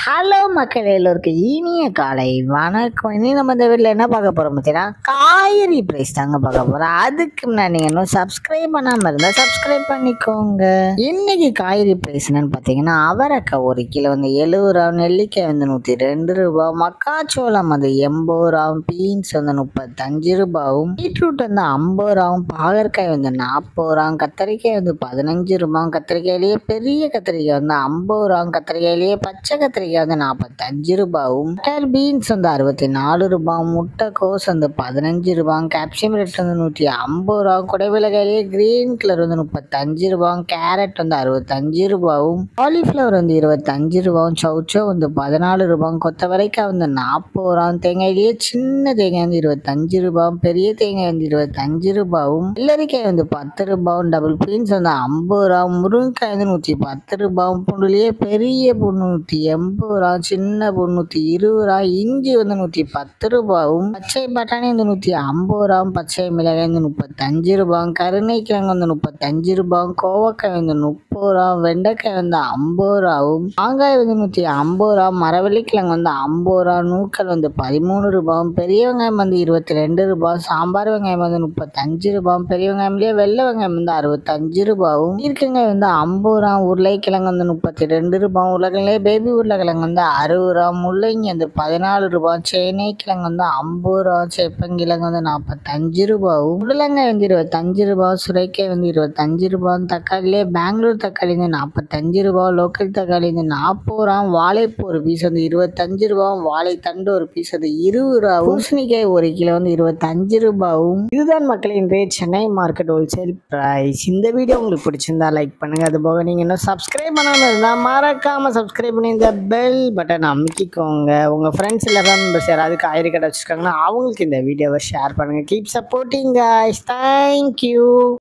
hello மக்கள் எல்லோருக்கும் இனிய காலை வணக்கம் இனி நம்ம இந்த வீட்டில் என்ன பார்க்க போகிறோம் பார்த்தீங்கன்னா காய்கறி ப்ரைஸ் தாங்க பார்க்க போகிறோம் அதுக்கு முன்னாடி நீங்கள் இன்னும் சப்ஸ்கிரைப் பண்ணாமல் இருந்தால் சப்ஸ்கிரைப் பண்ணிக்கோங்க இன்னைக்கு காய்கறி ப்ரைஸ் என்னன்னு பார்த்தீங்கன்னா அவரைக்காய் ஒரு கிலோ வந்து எழுபது ரூபா நெல்லிக்காய் வந்து நூற்றி ரெண்டு ரூபா மக்காச்சோளம் வந்து எண்பது ரூபாவும் பீன்ஸ் வந்து முப்பத்தஞ்சு ரூபாவும் பீட்ரூட் வந்து ஐம்பது ரூபாவும் பாகற்காய் வந்து நாற்பது ரூபாவும் கத்திரிக்காய் வந்து பதினஞ்சு ரூபாவும் கத்திரிக்காயிலேயே பெரிய கத்திரிக்காய் வந்து ஐம்பது ரூபாவும் கத்திரிக்காயிலேயே பச்சை கத்திரிக்காய் வந்து நாற்பத்தஞ்சு ரூபாவும் பட்டர் பீன்ஸ் வந்து அறுபத்தி நாலு ரூபாவும் முட்டைக்கோஸ் வந்து பதினஞ்சு ரூபாவும் கேப்சியம் ரேட் வந்து நூற்றி ஐம்பது ரூபாவும் குடைவிலகாயிலேயே கிரீன் கலர் வந்து முப்பத்தஞ்சு ரூபாவும் கேரட் வந்து அறுபத்தஞ்சு ரூபாவும் காலிஃப்ளவர் வந்து இருபத்தஞ்சு ரூபாவும் சௌச்சோ வந்து பதினாலு ரூபாவும் கொத்தவரைக்காய் வந்து நாற்பது ரூபாவும் தேங்காயிலேயே சின்ன தேங்காய் வந்து இருபத்தஞ்சு ரூபாவும் பெரிய தேங்காய் வந்து இருபத்தஞ்சு ரூபாவும் வெள்ளரிக்காய் வந்து பத்து ரூபாவும் டபுள் பீன்ஸ் வந்து ஐம்பது ரூபாவும் முருங்கைக்காய் வந்து நூற்றி பத்து ரூபாவும் பூண்டுலேயே பெரிய பூண்டு நூற்றி எண்பது ரூபா சின்ன பூண்டு நூற்றி இருபது ரூபா இஞ்சி வந்து நூற்றி பத்து ரூபாவும் பச்சை பட்டாணி வந்து நூற்றி ஐம்பது ரூபாவும் பச்சை மிளகாய் வந்து முப்பத்தஞ்சு ரூபாவும் கருணைக்கிழங்கு வந்து முப்பத்தஞ்சு ரூபாவும் கோவக்காய் வந்து முப்பது ரூபா வெண்டைக்காய் வந்து ஐம்பது ரூபாவும் மாங்காய் வந்து நூற்றி ஐம்பது ரூபா மரவள்ளிக்கிழங்கு வந்து ஐம்பது ரூபா நூக்கல் வந்து பதிமூணு ரூபாவும் பெரிய வெங்காயம் வந்து இருபத்தி ரெண்டு ரூபாய் சாம்பார் வெங்காயம் வந்து முப்பத்தஞ்சு ரூபாயும் பெரிய வெங்காயம்லேயே வெள்ளை வெங்காயம் வந்து அறுபத்தஞ்சு ரூபாவும் ஈர்க்கங்காய் வந்து ஐம்பது ரூபா உருளைக்கிழங்கு வந்து முப்பத்தி ரெண்டு ரூபாய் உருளைக்கிழங்கு பேபி உருளைக்கிழங்கு வந்து அறுபது ரூபா முள்ளங்கி வந்து பதினாலு ரூபாய் சேனை கிழங்கு வந்து ஐம்பது ரூபா சேப்பங்கிழங்கு வந்து நாற்பத்தஞ்சு ரூபாவும் உருளைங்காய் வந்து இருபத்தஞ்சு ரூபா சுரைக்காய் வந்து இருபத்தஞ்சு ரூபாய் தக்காளிலே பெங்களூர் தக்காளி வந்து நாற்பத்தஞ்சு ரூபா லோக்கல் தக்காளி வந்து நாற்பது ரூபா வாழைப்பூ ஒரு பீஸ் வந்து இருபத்தஞ்சு ரூபா வாழைத்தண்டு ஒரு பீஸ் வந்து இருபது ரூபா பூசணிக்காய் ஒரு கிலோ வந்து இருபத்தஞ்சு ரூபாவும் இதுதான் மக்களின் இன்றைய சென்னை மார்க்கெட் ஹோல்சேல் ப்ரைஸ் இந்த வீடியோ உங்களுக்கு பிடிச்சிருந்தா லைக் பண்ணுங்க அது போக நீங்க இன்னும் சப்ஸ்கிரைப் பண்ணாமல் இருந்தால் மறக்காம சப்ஸ்கிரைப் பண்ணி இந்த பெல் பட்டன் அமைக்கிக்கோங்க உங்க ஃப்ரெண்ட்ஸ் எல்லாரும் மெம்பர்ஸ் யாராவது காய்கறி கடை வச்சிருக்காங்கன்னா அவங்களுக்கு இந்த வீடியோவை ஷேர் பண்ணுங்க கீப் சப்போர்ட்டிங் guys தேங்க்யூ